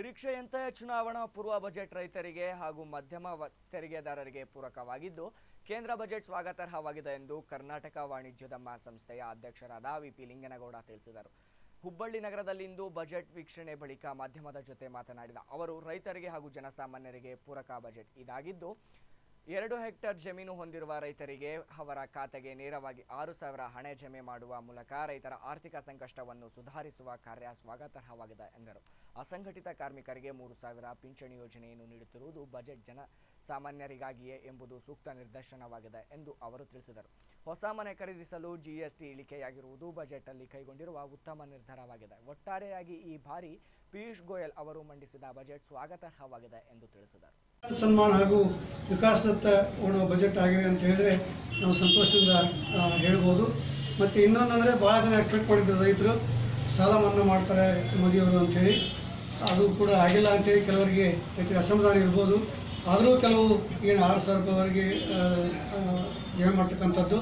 ನಿರೀಕ್ಷೆಯಂತೆ ಚುನಾವಣಾ ಪೂರ್ವ ಬಜೆಟ್ ರೈತರಿಗೆ ಹಾಗೂ ಮಧ್ಯಮ ವ- ತೆರಿಗೆದಾರರಿಗೆ ಪೂರಕವಾಗಿದ್ದು ಕೇಂದ್ರ ಬಜೆಟ್ ಸ್ವಾಗತಾರ್ಹವಾಗಿದೆ ಎಂದು ಕರ್ನಾಟಕ ವಾಣಿಜ್ಯೋದ್ಯಮ ಸಂಸ್ಥೆಯ ಅಧ್ಯಕ್ಷರಾದ ವಿಪಿ ಲಿಂಗನಗೌಡ ತಿಳಿಸಿದರು ಹುಬ್ಬಳ್ಳಿ ನಗರದಲ್ಲಿಂದು ಬಜೆಟ್ ವೀಕ್ಷಣೆ ಬಳಿಕ ಮಾಧ್ಯಮದ ಜೊತೆ ಮಾತನಾಡಿದ ಅವರು ರೈತರಿಗೆ ಹಾಗೂ ಜನಸಾಮಾನ್ಯರಿಗೆ ಪೂರಕ ಬಜೆಟ್ ಇದಾಗಿದ್ದು ಎರಡು ಹೆಕ್ಟೇರ್ ಜಮೀನು ಹೊಂದಿರುವ ರೈತರಿಗೆ ಅವರ ಖಾತೆಗೆ ನೇರವಾಗಿ ಆರು ಸಾವಿರ ಹಣ ಜಮೆ ಮಾಡುವ ಮೂಲಕ ರೈತರ ಆರ್ಥಿಕ ಸಂಕಷ್ಟವನ್ನು ಸುಧಾರಿಸುವ ಕಾರ್ಯ ಸ್ವಾಗತಾರ್ಹವಾಗಿದೆ ಎಂದರು ಅಸಂಘಟಿತ ಕಾರ್ಮಿಕರಿಗೆ ಮೂರು ಸಾವಿರ ಪಿಂಚಣಿ ಯೋಜನೆಯನ್ನು ನೀಡುತ್ತಿರುವುದು ಬಜೆಟ್ ಜನ ಸಾಮಾನ್ಯರಿಗಾಗಿಯೇ ಎಂಬುದು ಸೂಕ್ತ ನಿದರ್ಶನವಾಗಿದೆ ಎಂದು ಅವರು ತಿಳಿಸಿದರು ಹೊಸ ಮನೆ ಖರೀದಿಸಲು ಜಿಎಸ್ಟಿ ಇಳಿಕೆಯಾಗಿರುವುದು ಬಜೆಟ್ನಲ್ಲಿ ಕೈಗೊಂಡಿರುವ ಉತ್ತಮ ನಿರ್ಧಾರವಾಗಿದೆ ಒಟ್ಟಾರೆಯಾಗಿ ಈ ಬಾರಿ ಪಿಯೂಷ್ ಗೋಯಲ್ ಅವರು ಮಂಡಿಸಿದ ಬಜೆಟ್ ಸ್ವಾಗತಾರ್ಹವಾಗಿದೆ ಎಂದು ತಿಳಿಸಿದರು ಸನ್ಮಾನ ಹಾಗೂ ವಿಕಾಸದತ್ತ ಓಡುವ ಬಜೆಟ್ ಆಗಿದೆ ಅಂತ ಹೇಳಿದ್ರೆ ನಾವು ಸಂತೋಷದಿಂದ ಆ, ಹೇಳ್ಬೋದು ಮತ್ತು ಇನ್ನೊಂದಂದರೆ ಭಾಳ ಜನ ಎಕ್ಸ್ಪೆಕ್ಟ್ ಮಾಡಿದ್ರು ರೈತರು ಸಾಲ ಮನ್ನಾ ಮಾಡ್ತಾರೆ ಮೋದಿಯವರು ಅಂಥೇಳಿ ಅದು ಕೂಡ ಆಗಿಲ್ಲ ಅಂತೇಳಿ ಕೆಲವರಿಗೆ ರೈತರಿಗೆ ಅಸಮಾಧಾನ ಇರ್ಬೋದು ಆದರೂ ಕೆಲವು ಏನು ಆರು ಸಾವಿರ ರೂಪಾಯಿವರೆಗೆ ಆ, ಆ, ಜಮೆ ಮಾಡ್ತಕ್ಕಂಥದ್ದು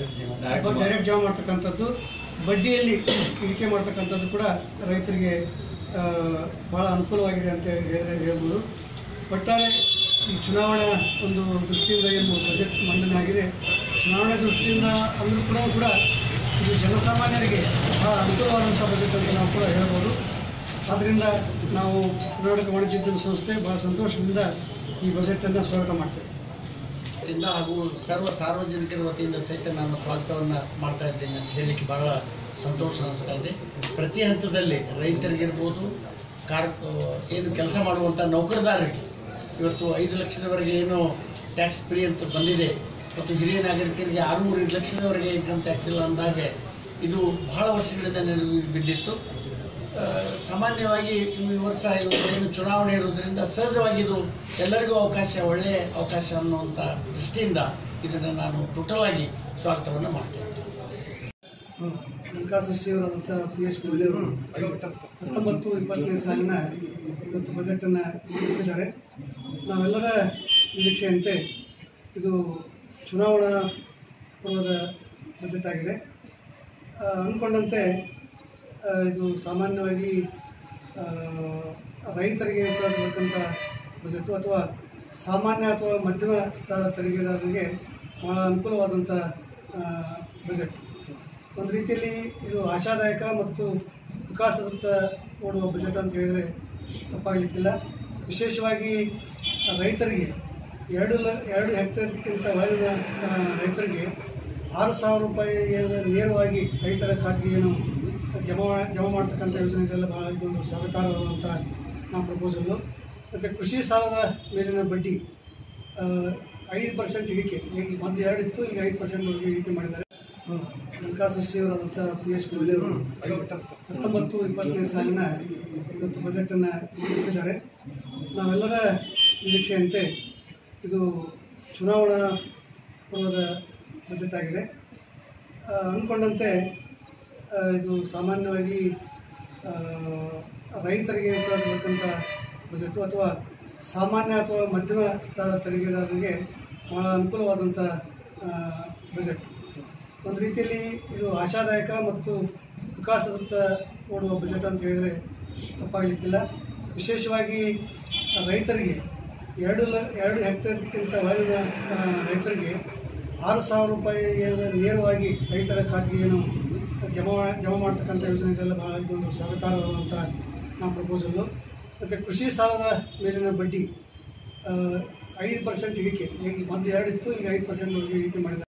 ಡೈರೆಕ್ಟ್ ಜಮಾ ಮಾಡ್ತಕ್ಕಂಥದ್ದು ಬಡ್ಡಿಯಲ್ಲಿ ಇಳಿಕೆ ಮಾಡ್ತಕ್ಕಂಥದ್ದು ಕೂಡ ರೈತರಿಗೆ ಆ, ಭಾಳ ಅನುಕೂಲವಾಗಿದೆ ಅಂತ ಹೇಳಿದ್ರೆ ಹೇಳ್ಬೋದು ಒಟ್ಟಾರೆ ಈ ಚುನಾವಣಾ ಒಂದು ದೃಷ್ಟಿಯಿಂದ ಏನು ಬಜೆಟ್ ಮಂಡನೆ ಆಗಿದೆ ಚುನಾವಣೆ ದೃಷ್ಟಿಯಿಂದ ಅಂದರೂ ಕೂಡ ಕೂಡ ಇದು ಜನಸಾಮಾನ್ಯರಿಗೆ ಬಹಳ ಅನುಕೂಲವಾದಂಥ ಬಜೆಟ್ ಅಂತ ನಾವು ಕೂಡ ಹೇಳ್ಬೋದು ಆದ್ದರಿಂದ ನಾವು ಕರ್ನಾಟಕ ವಾಣಿಜ್ಯೋದ್ಯಮ ಸಂಸ್ಥೆ ಬಹಳ ಸಂತೋಷದಿಂದ ಈ ಬಜೆಟನ್ನು ಸ್ವಾಗತ ಮಾಡ್ತೇವೆ ವತಿಯಿಂದ ಹಾಗೂ ಸರ್ವ ಸಾರ್ವಜನಿಕರ ವತಿಯಿಂದ ಸಹಿತ ನಾನು ಸ್ವಾಗತವನ್ನು ಮಾಡ್ತಾ ಇದ್ದೇನೆ ಅಂತ ಹೇಳಲಿಕ್ಕೆ ಬಹಳ ಸಂತೋಷ ಅನಿಸ್ತಾ ಇದೆ ಪ್ರತಿ ಹಂತದಲ್ಲಿ ರೈತರಿಗಿರ್ಬೋದು ಕಾರ್ ಏನು ಕೆಲಸ ಮಾಡುವಂಥ ನೌಕರದಾರರಿಗೆ ಇವತ್ತು ಐದು ಲಕ್ಷದವರೆಗೆ ಏನು ಟ್ಯಾಕ್ಸ್ ಫ್ರೀ ಅಂತ ಬಂದಿದೆ ಮತ್ತು ಹಿರಿಯ ನಾಗರಿಕರಿಗೆ ಆರೂವರೆ ಲಕ್ಷದವರೆಗೆ ಇನ್ಕಮ್ ಟ್ಯಾಕ್ಸ್ ಇಲ್ಲ ಅಂದಾಗ ಇದು ಬಹಳ ವರ್ಷಗಳಿಂದ ನೆರವು ಬಿದ್ದಿತ್ತು ಆ, ಸಾಮಾನ್ಯವಾಗಿ ಈ ವರ್ಷ ಇದು ಏನು ಚುನಾವಣೆ ಇರೋದ್ರಿಂದ ಸಹಜವಾಗಿ ಇದು ಎಲ್ಲರಿಗೂ ಅವಕಾಶ ಒಳ್ಳೆಯ ಅವಕಾಶ ಅನ್ನುವಂಥ ದೃಷ್ಟಿಯಿಂದ ಇದನ್ನು ನಾನು ಟೋಟಲ್ ಆಗಿ ಸ್ವಾಗತವನ್ನು ಮಾಡ್ತೇನೆ ಹಣಕಾಸು ಸಚಿವರಾದಂಥ ಪಿ ಎಸ್ ಅವರು ಹತ್ತೊಂಬತ್ತು ಇಪ್ಪತ್ತನೇ ಸಾಲಿನ ಇವತ್ತು ಬಜೆಟನ್ನು ಮಂಡಿಸಿದ್ದಾರೆ ನಾವೆಲ್ಲರ ನಿರೀಕ್ಷೆಯಂತೆ ಇದು ಚುನಾವಣಾ ಪೂರ್ವದ ಬಜೆಟ್ ಆಗಿದೆ ಆ, ಅಂದ್ಕೊಂಡಂತೆ ಆ, ಇದು ಸಾಮಾನ್ಯವಾಗಿ ಆ, ರೈತರಿಗೆ ಉಪಯೋಗಕ್ಕಂಥ ಬಜೆಟು ಅಥವಾ ಸಾಮಾನ್ಯ ಅಥವಾ ಮಧ್ಯಮ ತ- ತೆರಿಗೆದಾರರಿಗೆ ಭಾಳ ಅನುಕೂಲವಾದಂಥ ಆ, ಬಜೆಟ್ ಒಂದು ರೀತಿಯಲ್ಲಿ ಇದು ಆಶಾದಾಯಕ ಮತ್ತು ವಿಕಾಸದತ್ತ ಓಡುವ ಬಜೆಟ್ ಅಂತ ಹೇಳಿದರೆ ತಪ್ಪಾಗಲಿಕ್ಕಿಲ್ಲ ವಿಶೇಷವಾಗಿ ರೈತರಿಗೆ ಎರಡು ಲ ಎರಡು ಹೆಕ್ಟೇರ್ಗಿಂತ ಒಳಗಿನ ಆ, ರೈತರಿಗೆ ಆರು ಸಾವಿರ ರೂಪಾಯಿ ಏನು ನೇರವಾಗಿ ರೈತರ ಖಾತೆಗೆ ಏನು ಜಮಾ ಜಮಾ ಮಾಡ್ತಕ್ಕಂಥ ಯೋಜನೆ ಇದೆಲ್ಲ ಭಾಳ ಇದೊಂದು ಸ್ವಾಗತಾರ್ಹವಾದಂಥ ನಮ್ಮ ಪ್ರಪೋಸಲ್ಲು ಮತ್ತು ಕೃಷಿ ಸಾಲದ ಮೇಲಿನ ಬಡ್ಡಿ ಆ, ಐದು ಪರ್ಸೆಂಟ್ ಇಳಿಕೆ ಈಗ ಮೊದಲು ಎರಡು ಇತ್ತು ಈಗ ಐದು ಪರ್ಸೆಂಟ್ವರೆಗೆ ಇಳಿಕೆ ಮಾಡಿದ್ದಾರೆ ಹಣಕಾಸು ಸಚಿವರಾದಂಥ ಪಿ ಎಸ್ ಅವರು ಹತ್ತೊಂಬತ್ತು ಇಪ್ಪತ್ತನೇ ಸಾಲಿನ ಇವತ್ತು ಬಜೆಟನ್ನು ಮಂಡಿಸಿದ್ದಾರೆ ನಾವೆಲ್ಲರ ನಿರೀಕ್ಷೆಯಂತೆ ಇದು ಚುನಾವಣಾ ಪೂರ್ವದ ಬಜೆಟ್ ಆಗಿದೆ ಆ, ಅಂದ್ಕೊಂಡಂತೆ ಆ, ಇದು ಸಾಮಾನ್ಯವಾಗಿ ಆ, ರೈತರಿಗೆ ಉಪಯೋಗಕ್ಕಂಥ ಬಜೆಟು ಅಥವಾ ಸಾಮಾನ್ಯ ಅಥವಾ ಮಧ್ಯಮ ತ- ತೆರಿಗೆದಾರರಿಗೆ ಭಾಳ ಅನುಕೂಲವಾದಂಥ ಆ, ಬಜೆಟ್ ಒಂದು ರೀತಿಯಲ್ಲಿ ಇದು ಆಶಾದಾಯಕ ಮತ್ತು ವಿಕಾಸದತ್ತ ಓಡುವ ಬಜೆಟ್ ಅಂತ ಹೇಳಿದರೆ ತಪ್ಪಾಗಲಿಕ್ಕಿಲ್ಲ ವಿಶೇಷವಾಗಿ ರೈತರಿಗೆ ಎರಡು ಲ ಎರಡು ಹೆಕ್ಟೇರ್ಗಿಂತ ಒಳಗಿನ ಆ, ರೈತರಿಗೆ ಆರು ಸಾವಿರ ರೂಪಾಯಿ ಏನು ನೇರವಾಗಿ ರೈತರ ಖಾತೆಗೆ ಏನು ಜಮಾ ಜಮಾ ಮಾಡ್ತಕ್ಕಂಥ ಯೋಜನೆ ಇದೆಲ್ಲ ಭಾಳ ಇದೊಂದು ಸ್ವಾಗತಾರ್ಹವಾದಂಥ ನಮ್ಮ ಪ್ರಪೋಸಲ್ಲು ಮತ್ತು ಕೃಷಿ ಸಾಲದ ಮೇಲಿನ ಬಡ್ಡಿ ಆ, ಐದು ಪರ್ಸೆಂಟ್ ಇಳಿಕೆ ಈಗ ಮೊದಲು ಎರಡು ಇತ್ತು ಈಗ ಐದು ಪರ್ಸೆಂಟ್ವರೆಗೆ ಇಳಿಕೆ ಮಾಡಿದ್ದಾರೆ